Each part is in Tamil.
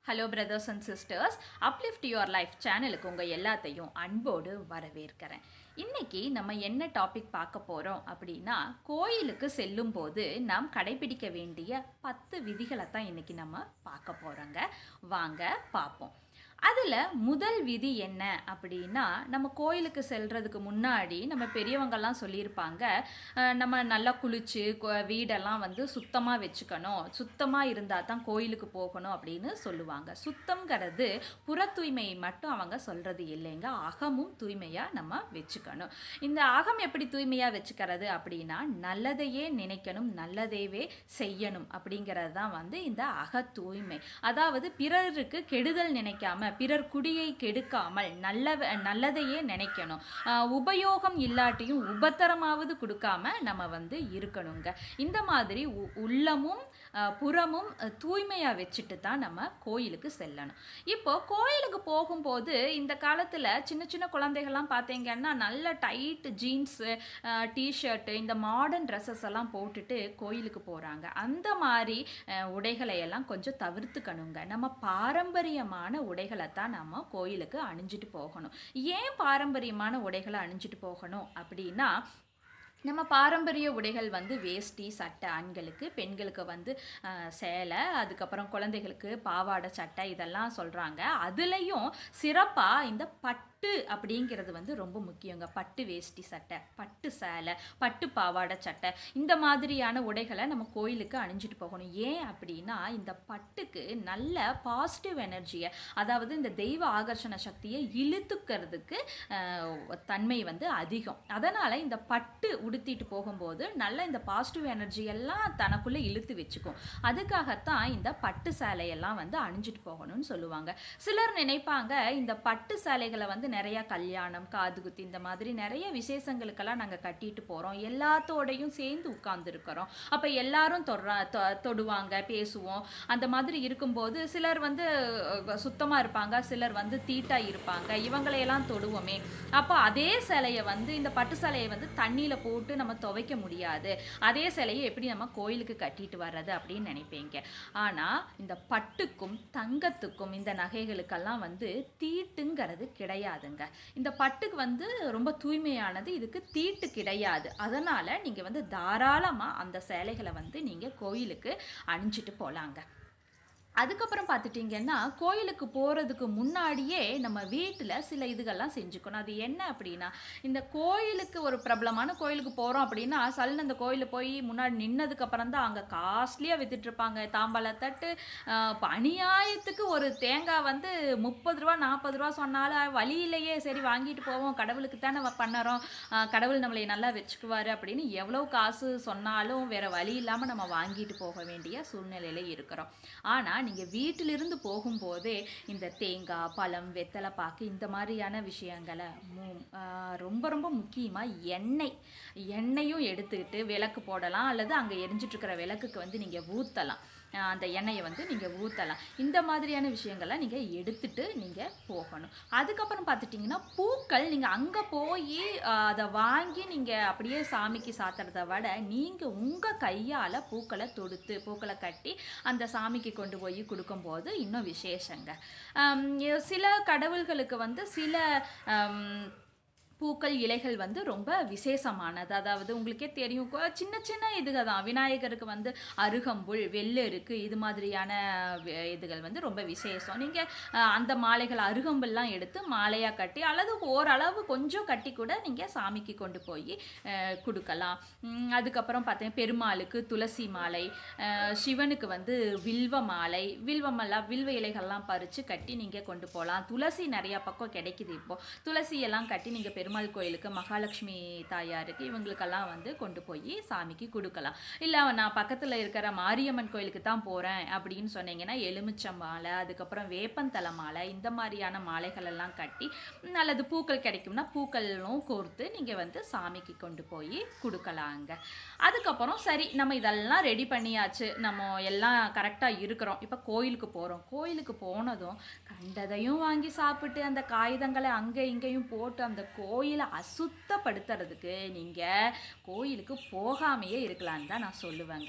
hello brothers and sisters uplift your life சேனலுக்கு உங்கள் எல்லாத்தையும் அன்போடு வரவேற்கிறேன் இன்னைக்கு நம்ம என்ன டாபிக் பார்க்க போகிறோம் அப்படின்னா கோயிலுக்கு செல்லும் போது நாம் கடைபிடிக்க வேண்டிய பத்து விதிகளை தான் இன்னைக்கு நம்ம பார்க்க போகிறோங்க வாங்க பார்ப்போம் அதில் முதல் விதி என்ன அப்படின்னா நம்ம கோயிலுக்கு செல்றதுக்கு முன்னாடி நம்ம பெரியவங்கெல்லாம் சொல்லியிருப்பாங்க அஹ் நம்ம நல்லா குளிச்சு கொ- வீடெல்லாம் வந்து சுத்தமாக வச்சுக்கணும் சுத்தமாக இருந்தால் தான் கோயிலுக்கு போகணும் அப்படின்னு சொல்லுவாங்க சுத்தம்ங்கிறது புற தூய்மையை மட்டும் அவங்க சொல்கிறது இல்லைங்க அகமும் தூய்மையாக நம்ம வச்சுக்கணும் இந்த அகம் எப்படி தூய்மையாக வச்சுக்கிறது அப்படின்னா நல்லதையே நினைக்கணும் நல்லதையே செய்யணும் அப்படிங்கிறது தான் வந்து இந்த அக தூய்மை அதாவது பிறருக்கு கெடுதல் நினைக்காம பிறர் குடியை கெடுக்காமல் நல்ல நல்லதையே நினைக்கணும் ஆஹ் உபயோகம் இல்லாட்டியும் உபத்தரமாவது கொடுக்காம நம்ம வந்து இருக்கணுங்க இந்த மாதிரி உ- உள்ளமும் ஆஹ் புறமும் அஹ், தூய்மையா வச்சுட்டு தான் நம்ம கோயிலுக்கு செல்லணும் இப்போ கோயிலுக்கு போகும்போது இந்த காலத்துல சின்ன சின்ன குழந்தைகள்லாம் பார்த்தீங்கன்னா நல்ல டைட் ஜீன்ஸு டிஷர்ட்டு இந்த மாடர்ன் ட்ரெஸ்ஸஸ் எல்லாம் போட்டுட்டு கோயிலுக்கு போகிறாங்க அந்த மாதிரி அஹ், உடைகளை எல்லாம் கொஞ்சம் தவிர்த்துக்கணுங்க நம்ம பாரம்பரியமான உடைகளை தான் நம்ம கோயிலுக்கு அணிஞ்சிட்டு போகணும் ஏன் பாரம்பரியமான உடைகளை அணிஞ்சிட்டு போகணும் அப்படின்னா நம்ம பாரம்பரிய உடைகள் வந்து வேஷ்டி சட்டை ஆண்களுக்கு பெண்களுக்கு வந்து அஹ், சேலை அதுக்கப்புறம் குழந்தைகளுக்கு பாவாடை சட்டை இதெல்லாம் சொல்கிறாங்க அதுலேயும் சிறப்பாக இந்த பட்டு அப்படிங்கிறது வந்து ரொம்ப முக்கியங்க பட்டு வேஷ்டி சட்டை பட்டு சேலை பட்டு பாவாடை சட்டை இந்த மாதிரியான உடைகளை நம்ம கோயிலுக்கு அணிஞ்சிட்டு போகணும் ஏன் அப்படின்னா இந்த பட்டுக்கு நல்ல பாசிட்டிவ் எனர்ஜியை அதாவது இந்த தெய்வ ஆகர்ஷண சக்தியை இழுத்துக்கிறதுக்கு அஹ், தன்மை வந்து அதிகம் அதனால் இந்த பட்டு உடுத்திட்டு போகும்போது நல்ல இந்த பாசிட்டிவ் எனர்ஜி எல்லாம் தனக்குள்ளே இழுத்து வச்சுக்கும் அதுக்காகத்தான் இந்த பட்டு சேலையெல்லாம் வந்து அணிஞ்சிட்டு போகணும்னு சொல்லுவாங்க சிலர் நினைப்பாங்க இந்த பட்டு சேலைகளை வந்து நிறைய கல்யாணம் காதுகுத்து இந்த மாதிரி நிறைய விசேஷங்களுக்கெல்லாம் நாங்கள் கட்டிட்டு போகிறோம் எல்லாத்தோடையும் சேர்ந்து உட்கார்ந்துருக்கிறோம் அப்போ எல்லாரும் தொடுறா தொ- தொடுவாங்க பேசுவோம் அந்த மாதிரி இருக்கும்போது சிலர் வந்து சுத்தமாக இருப்பாங்க சிலர் வந்து தீட்டா இருப்பாங்க இவங்களையெல்லாம் தொடுவோமே அப்போ அதே சிலையை வந்து இந்த பட்டு சேலையை வந்து தண்ணியில் போட்டு நம்ம துவைக்க முடியாது அதே சிலையை எப்படி நம்ம கோயிலுக்கு கட்டிட்டு வர்றது அப்படின்னு நினைப்பீங்க ஆனால் இந்த பட்டுக்கும் தங்கத்துக்கும் இந்த நகைகளுக்கெல்லாம் வந்து தீட்டுங்கிறது கிடையாதுங்க இந்த பட்டுக்கு வந்து ரொம்ப தூய்மையானது இதுக்கு தீட்டு கிடையாது அதனால் நீங்கள் வந்து தாராளமாக அந்த சேலைகளை வந்து நீங்கள் கோயிலுக்கு அணிஞ்சிட்டு போகலாங்க அதுக்கப்புறம் பார்த்துட்டிங்கன்னா கோயிலுக்கு போகிறதுக்கு முன்னாடியே நம்ம வீட்டில் சில இதுகள்லாம் செஞ்சுக்கணும் அது என்ன அப்படின்னா இந்த கோயிலுக்கு ஒரு பிரபலமான கோயிலுக்கு போகிறோம் அப்படின்னா சல்லுன்னு அந்த கோயிலில் போய் முன்னாடி நின்னதுக்கப்புறம் தான் அங்கே காஸ்ட்லியாக வித்துட்ருப்பாங்க தாம்பாளத்தட்டு ஆஹ், இப்ப அநியாயத்துக்கு ஒரு தேங்காய் வந்து முப்பது ரூபா நாற்பது ரூபா சொன்னாலும் வழியிலேயே சரி வாங்கிட்டு போவோம் கடவுளுக்கு தானே பண்ணுறோம் கடவுள் நம்மளை நல்லா வச்சுக்குவாரு அப்படின்னு எவ்வளோ காசு சொன்னாலும் வேற வழி இல்லாமல் நம்ம வாங்கிட்டு போக வேண்டிய சூழ்நிலையில இருக்கிறோம் ஆனால் நீங்கள் வீட்டிலிருந்து போகும்போதே இந்த தேங்காய் பழம் வெத்தலை பாக்கு இந்த மாதிரியான விஷயங்களை மு- ஆஹ் ரொம்ப ரொம்ப முக்கியமாக எண்ணெய் எண்ணெயும் எடுத்துக்கிட்டு விளக்கு போடலாம் அல்லது அங்கே எரிஞ்சிட்டு இருக்கிற விளக்குக்கு வந்து நீங்கள் ஊற்றலாம் அந்த எண்ணெயை வந்து நீங்கள் ஊற்றலாம் இந்த மாதிரியான விஷயங்களை நீங்கள் எடுத்துட்டு நீங்கள் போகணும் அதுக்கப்புறம் பார்த்துட்டிங்கன்னா பூக்கள் நீங்கள் அங்கே போய் அதை வாங்கி நீங்கள் அப்படியே சாமிக்கு சாத்துறத விட நீங்கள் உங்கள் கையால் பூக்களை தொடுத்து பூக்களை கட்டி அந்த சாமிக்கு கொண்டு போய் கொடுக்கும்போது இன்னும் விசேஷங்க ஆம், சில கடவுள்களுக்கு வந்து சில ஆம், பூக்கள் இலைகள் வந்து ரொம்ப விசேஷமானது அதாவது உங்களுக்கே தெரியும் கொ- சின்ன சின்ன இதுக தான் விநாயகருக்கு வந்து அருகம்புல் வெள்ளருக்கு இது மாதிரியான வி- இதுகள் வந்து ரொம்ப விசேஷம் நீங்கள் அந்த மாலைகள் அருகம்புல்லாம் எடுத்து மாலையாக கட்டி அல்லது ஓரளவு கொஞ்சம் கட்டி கூட நீங்கள் சாமிக்கு கொண்டு போய் அஹ், கொடுக்கலாம் உம், அதுக்கப்புறம் பார்த்தீங்கன்னா பெருமாளுக்கு துளசி மாலை அஹ், சிவனுக்கு வந்து வில்வ மாலை வில்வமெல்லாம் வில்வ இலைகள்லாம் பறித்து கட்டி நீங்கள் கொண்டு போகலாம் துளசி நிறையா பக்கம் கிடைக்குது இப்போ துளசி எல்லாம் கட்டி நீங்கள் பெருமாள் கோயிலுக்கு மகாலட்சுமி தாயாருக்கு இவங்களுக்கெல்லாம் வந்து கொண்டு போய் சாமிக்கு கொடுக்கலாம் இல்லை நான் பக்கத்தில் இருக்கிற மாரியம்மன் கோயிலுக்கு தான் போகிறேன் அப்படின்னு சொன்னீங்கன்னா எலுமிச்சம் மாலை அதுக்கப்புறம் வேப்பந்தலை மாலை இந்த மாதிரியான மாலைகள் எல்லாம் கட்டி ம், அல்லது பூக்கள் கிடைக்கும்னா பூக்களும் கோர்த்து நீங்கள் வந்து சாமிக்கு கொண்டு போய் கொடுக்கலாங்க அதுக்கப்புறம் சரி நம்ம இதெல்லாம் ரெடி பண்ணியாச்சு நம்ம எல்லாம் கரெக்டாக இருக்கிறோம் இப்போ கோயிலுக்கு போகிறோம் கோயிலுக்கு போனதும் கண்டதையும் வாங்கி சாப்பிட்டு அந்த காகிதங்களை அங்கே இங்கேயும் போட்டு அந்த கோயிலை அசுத்தப்படுத்துறதுக்கு நீங்கள் கோயிலுக்கு போகாமையே இருக்கலான்னு தான் நான் சொல்லுவேங்க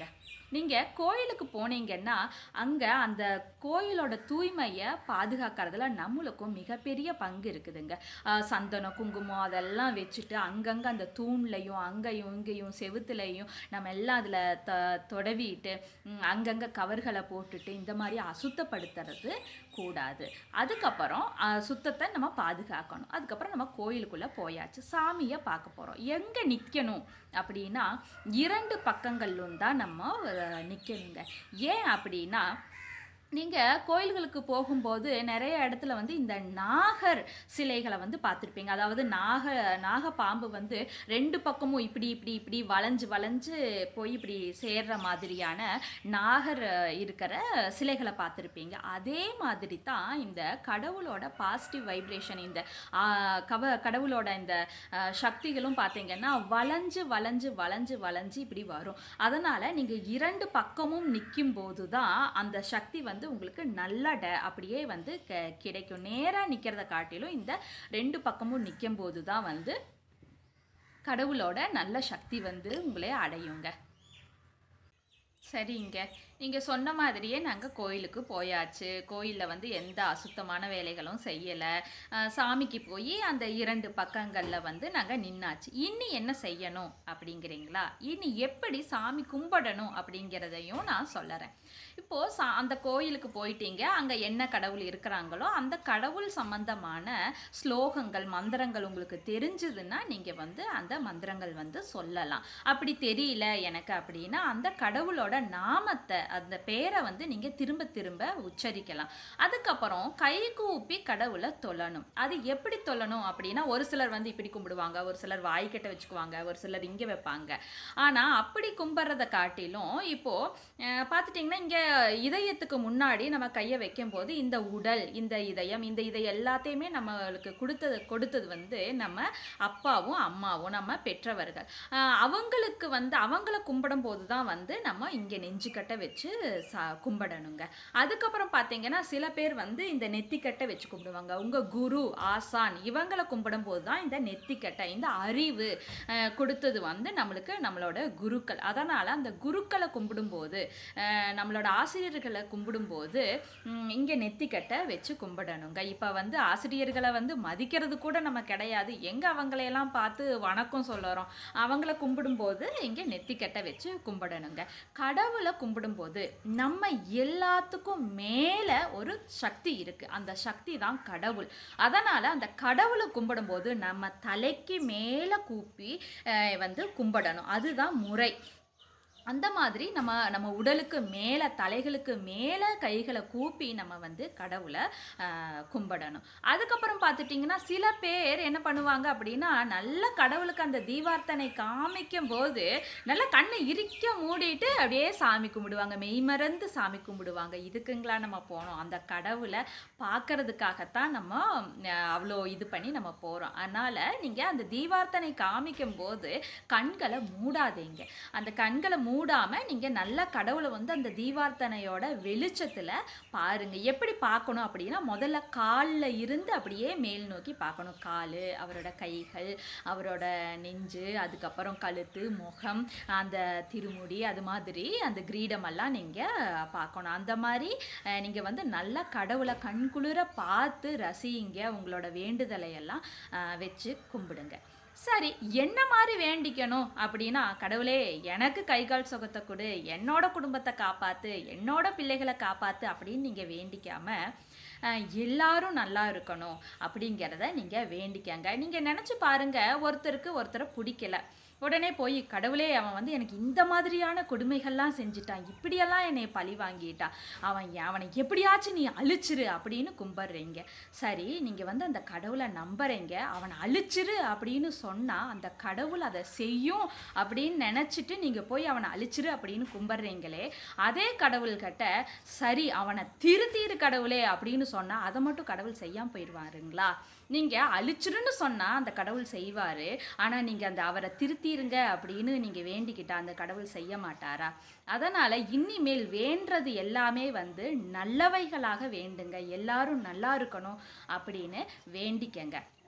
நீங்கள் கோயிலுக்கு போனீங்கன்னா அங்கே அந்த கோயிலோட தூய்மையை பாதுகாக்கிறதுல நம்மளுக்கும் மிகப்பெரிய பங்கு இருக்குதுங்க ஆஹ் சந்தனம் குங்குமம் அதெல்லாம் வச்சுட்டு அங்கங்கே அந்த தூண்லையும் அங்கேயும் இங்கேயும் செவுத்துலையும் நம்ம எல்லாம் அதில் த தொடவிட்டு ம், அங்கங்கே கவர்களை போட்டுட்டு இந்த மாதிரி அசுத்தப்படுத்துறது கூடாது அதுக்கப்புறம் ஆஹ், சுத்தத்தை நம்ம பாதுகாக்கணும் அதுக்கப்புறம் நம்ம கோயிலுக்குள்ளே போயாச்சு சாமியை பார்க்க போகிறோம் எங்கே நிற்கணும் அப்படின்னா இரண்டு பக்கங்களிலும் தான் நம்ம நிற்கணுங்க ஏன் அப்படின்னா நீங்கள் கோயில்களுக்கு போகும்போது நிறைய இடத்துல வந்து இந்த நாகர் சிலைகளை வந்து பார்த்துருப்பீங்க அதாவது நாக நாக பாம்பு வந்து ரெண்டு பக்கமும் இப்படி இப்படி இப்படி வளைஞ்சு வளைஞ்சு போய் இப்படி சேர்ற மாதிரியான நாகர் அஹ், இருக்கிற சிலைகளை பார்த்துருப்பீங்க அதே மாதிரி தான் இந்த கடவுளோட பாசிட்டிவ் வைப்ரேஷன் இந்த ஆஹ், கவ கடவுளோட இந்த அஹ், சக்திகளும் பார்த்தீங்கன்னா வளைஞ்சு வளைஞ்சு வளைஞ்சு வளைஞ்சு இப்படி வரும் அதனால் நீங்கள் இரண்டு பக்கமும் நிற்கும் போது தான் அந்த சக்தி வந்து உங்களுக்கு நல்ல ட அப்படியே வந்து க கிடைக்கும் நேராக நிற்கிறத காட்டிலும் இந்த ரெண்டு பக்கமும் நிற்கும் போது தான் வந்து கடவுளோட நல்ல சக்தி வந்து உங்களே அடையுங்க சரிங்க நீங்கள் சொன்ன மாதிரியே நாங்கள் கோயிலுக்கு போயாச்சு கோயிலில் வந்து எந்த அசுத்தமான வேலைகளும் செய்யலை சாமிக்கு போய் அந்த இரண்டு பக்கங்களில் வந்து நாங்கள் நின்னாச்சு இனி என்ன செய்யணும் அப்படிங்கிறீங்களா இனி எப்படி சாமி கும்பிடணும் அப்படிங்கிறதையும் நான் சொல்லறேன் இப்போது சா அந்த கோயிலுக்கு போயிட்டீங்க அங்கே என்ன கடவுள் இருக்கிறாங்களோ அந்த கடவுள் சம்பந்தமான ஸ்லோகங்கள் மந்திரங்கள் உங்களுக்கு தெரிஞ்சதுன்னா நீங்கள் வந்து அந்த மந்திரங்கள் வந்து சொல்லலாம் அப்படி தெரியல எனக்கு அப்படின்னா அந்த கடவுளோட நாமத்தை அந்த பேரை வந்து நீங்கள் திரும்ப திரும்ப உச்சரிக்கலாம் அதுக்கப்புறம் கை கூப்பி கடவுளை தொழணும் அது எப்படி தொழணும் அப்படின்னா ஒரு சிலர் வந்து இப்படி கும்பிடுவாங்க ஒரு சிலர் வாய்க்கிட்ட வச்சுக்குவாங்க ஒரு சிலர் இங்கே வைப்பாங்க ஆனால் அப்படி கும்பிட்றத காட்டிலும் இப்போது பார்த்துட்டிங்கன்னா இங்கே இதயத்துக்கு முன்னாடி நம்ம கையை வைக்கும்போது இந்த உடல் இந்த இதயம் இந்த இதை எல்லாத்தையுமே நம்மளுக்கு கொடுத்தது கொடுத்தது வந்து நம்ம அப்பாவும் அம்மாவும் நம்ம பெற்றவர்கள் ஆஹ் அவங்களுக்கு வந்து அவங்கள கும்பிடும் போது தான் வந்து நம்ம இங்கே நெஞ்சுக்கட்டை வச்சு சா கும்பிடணுங்க அதுக்கப்புறம் பார்த்தீங்கன்னா சில பேர் வந்து இந்த நெத்திக்கட்டை வச்சு கும்பிடுவாங்க உங்கள் குரு ஆசான் இவங்களை கும்பிடும் போது தான் இந்த நெத்திக்கட்டை இந்த அறிவு ஆஹ் கொடுத்தது வந்து நம்மளுக்கு நம்மளோட குருக்கள் அதனால் அந்த குருக்களை கும்பிடும்போது ஆஹ் நம்மளோட ஆசிரியர்களை கும்பிடும்போது இங்கே நெத்திக்கட்டை வச்சு கும்பிடணுங்க இப்போ வந்து ஆசிரியர்களை வந்து மதிக்கிறது கூட நம்ம கிடையாது எங்கே அவங்களையெல்லாம் பார்த்து வணக்கம் சொல்லுறோம் அவங்கள கும்பிடும்போது இங்கே நெத்திக்கட்டை வச்சு கும்பிடணுங்க கடவுளை கும்பிடும்போது நம்ம எல்லாத்துக்கும் மேலே ஒரு சக்தி இருக்குது அந்த சக்தி தான் கடவுள் அதனால் அந்த கடவுளை கும்பிடும்போது நம்ம தலைக்கு மேலே கூப்பி அஹ், வந்து கும்பிடணும் அதுதான் முறை அந்த மாதிரி நம்ம நம்ம உடலுக்கு மேலே தலைகளுக்கு மேலே கைகளை கூப்பி நம்ம வந்து கடவுளை ஆஹ், கும்பிடணும் அதுக்கப்புறம் பார்த்துட்டிங்கன்னா சில பேர் என்ன பண்ணுவாங்க அப்படின்னா நல்ல கடவுளுக்கு அந்த தீவார்த்தனை காமிக்கும் போது நல்ல கண்ணை இறுக்க மூடிட்டு அப்படியே சாமி கும்பிடுவாங்க மெய்மறந்து சாமி கும்பிடுவாங்க இதுக்குங்களா நம்ம போனோம் அந்த கடவுளை பார்க்கறதுக்காகத்தான் நம்ம ஆஹ், அவ்வளோ இது பண்ணி நம்ம போகிறோம் அதனால் நீங்கள் அந்த தீவார்த்தனை காமிக்கும் போது கண்களை மூடாதீங்க அந்த கண்களை மூடாமல் நீங்கள் நல்ல கடவுளை வந்து அந்த தீவார்த்தனையோட வெளிச்சத்தில் பாருங்க எப்படி பார்க்கணும் அப்படின்னா முதல்ல காலில் இருந்து அப்படியே மேல் நோக்கி பார்க்கணும் கால் அவரோட கைகள் அவரோட நெஞ்சு அதுக்கப்புறம் கழுத்து முகம் அந்த திருமுடி அது மாதிரி அந்த கிரீடமெல்லாம் நீங்கள் பார்க்கணும் அந்த மாதிரி நீங்கள் வந்து நல்ல கடவுளை கண்குளிர பார்த்து ரசிங்க உங்களோட வேண்டுதலை எல்லாம் அஹ், வச்சு கும்பிடுங்க சரி என்ன மாதிரி வேண்டிக்கணும் அப்படின்னா கடவுளே எனக்கு கை கால் சுகத்தை கொடு என்னோட குடும்பத்தை காப்பாத்து என்னோட பிள்ளைகளை காப்பாத்து அப்படின்னு நீங்கள் வேண்டிக்காம அஹ், எல்லாரும் நல்லா இருக்கணும் அப்படிங்கிறத நீங்கள் வேண்டிக்கங்க நீங்கள் நினச்சி பாருங்க ஒருத்தருக்கு ஒருத்தரை பிடிக்கல உடனே போய் கடவுளே அவன் வந்து எனக்கு இந்த மாதிரியான கொடுமைகள்லாம் செஞ்சுட்டான் இப்படியெல்லாம் என்னை பழி வாங்கிட்டான் அவன் அவனை எப்படியாச்சும் நீ அழிச்சிரு அப்படின்னு கும்பிட்றீங்க சரி நீங்கள் வந்து அந்த கடவுளை நம்புறீங்க அவனை அழிச்சிரு அப்படின்னு சொன்னால் அந்த கடவுள் அதை செய்யும் அப்படின்னு நினச்சிட்டு நீங்கள் போய் அவனை அழிச்சிரு அப்படின்னு கும்பிட்றீங்களே அதே கடவுள்கிட்ட சரி அவனை திருத்தீரு கடவுளே அப்படின்னு சொன்னால் அதை மட்டும் கடவுள் செய்யாமல் போயிடுவாருங்களா நீங்கள் அழிச்சிருன்னு சொன்னால் அந்த கடவுள் செய்வார் ஆனால் நீங்கள் அந்த அவரை திருத்திருங்க அப்படின்னு நீங்கள் வேண்டிக்கிட்டா அந்த கடவுள் செய்ய மாட்டாரா அதனால் இனிமேல் வேண்டது எல்லாமே வந்து நல்லவைகளாக வேண்டுங்க எல்லாரும் நல்லா இருக்கணும் அப்படின்னு வேண்டிக்கங்க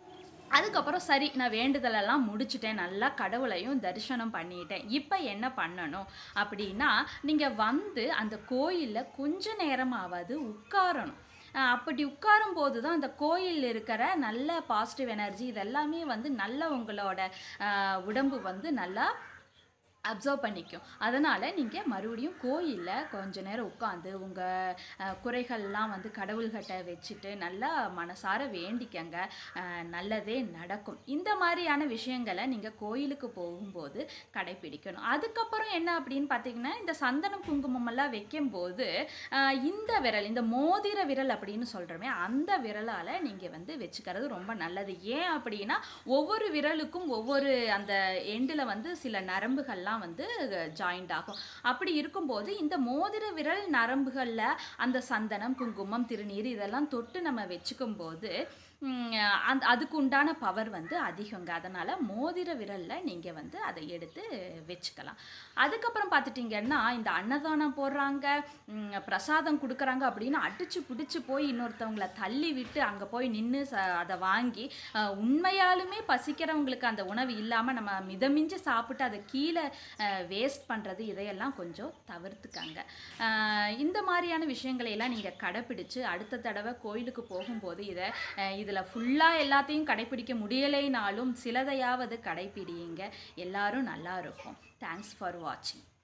அதுக்கப்புறம் சரி நான் வேண்டுதலெல்லாம் முடிச்சிட்டேன் நல்லா கடவுளையும் தரிசனம் பண்ணிட்டேன் இப்போ என்ன பண்ணணும் அப்படின்னா நீங்கள் வந்து அந்த கோயிலில் கொஞ்ச நேரமாவது உட்காரணும் அஹ் அப்படி உட்காரும் போது தான் அந்த கோயிலில் இருக்கிற நல்ல பாசிட்டிவ் எனர்ஜி இதெல்லாமே வந்து நல்ல உங்களோட அஹ், உடம்பு வந்து நல்லா அப்சர்வ் பண்ணிக்கும் அதனால் நீங்கள் மறுபடியும் கோயிலில் கொஞ்ச நேரம் உட்காந்து உங்கள் குறைகள்லாம் வந்து கடவுள்கிட்ட வச்சுட்டு நல்லா மனசார வேண்டிக்கங்க அஹ், நல்லதே நடக்கும் இந்த மாதிரியான விஷயங்களை நீங்கள் கோயிலுக்கு போகும்போது கடைப்பிடிக்கணும் அதுக்கப்புறம் என்ன அப்படின்னு பார்த்தீங்கன்னா இந்த சந்தனம் குங்குமம் எல்லாம் வைக்கும்போது அஹ், இந்த விரல் இந்த மோதிர விரல் அப்படின்னு சொல்கிறோமே அந்த விரலால் நீங்கள் வந்து வச்சுக்கிறது ரொம்ப நல்லது ஏன் அப்படின்னா ஒவ்வொரு விரலுக்கும் ஒவ்வொரு அந்த எண்டில் வந்து சில நரம்புகள்லாம் வந்து ஜாயிண்ட் ஆகும் அப்படி இருக்கும்போது இந்த மோதிர விரல் நரம்புகளில் அந்த சந்தனம் குங்குமம் திருநீர் இதெல்லாம் தொட்டு நம்ம வச்சுக்கும் போது ம், அந்த அதுக்கு உண்டான பவர் வந்து அதிகங்க அதனால் மோதிர விரலில் நீங்கள் வந்து அதை எடுத்து வச்சுக்கலாம் அதுக்கப்புறம் பார்த்துட்டிங்கன்னா இந்த அன்னதானம் போடுறாங்க ம், பிரசாதம் கொடுக்குறாங்க அப்படின்னு அடிச்சு பிடிச்சி போய் இன்னொருத்தவங்கள தள்ளி விட்டு அங்கே போய் நின்று ச அதை வாங்கி அஹ், உண்மையாலுமே பசிக்கிறவங்களுக்கு அந்த உணவு இல்லாமல் நம்ம மிதமிஞ்சி சாப்பிட்டு அதை கீழே வேஸ்ட் பண்ணுறது இதையெல்லாம் கொஞ்சம் தவிர்த்துக்கங்க அஹ், இந்த மாதிரியான விஷயங்களை எல்லாம் நீங்கள் கடைப்பிடிச்சு அடுத்த தடவை கோயிலுக்கு போகும்போது இதை இதில் ஃபுல்லாக எல்லாத்தையும் கடைப்பிடிக்க முடியலைனாலும் சிலதையாவது கடைப்பிடிங்க எல்லாரும் நல்லா இருக்கும் தேங்க்ஸ் ஃபார் வாட்சிங்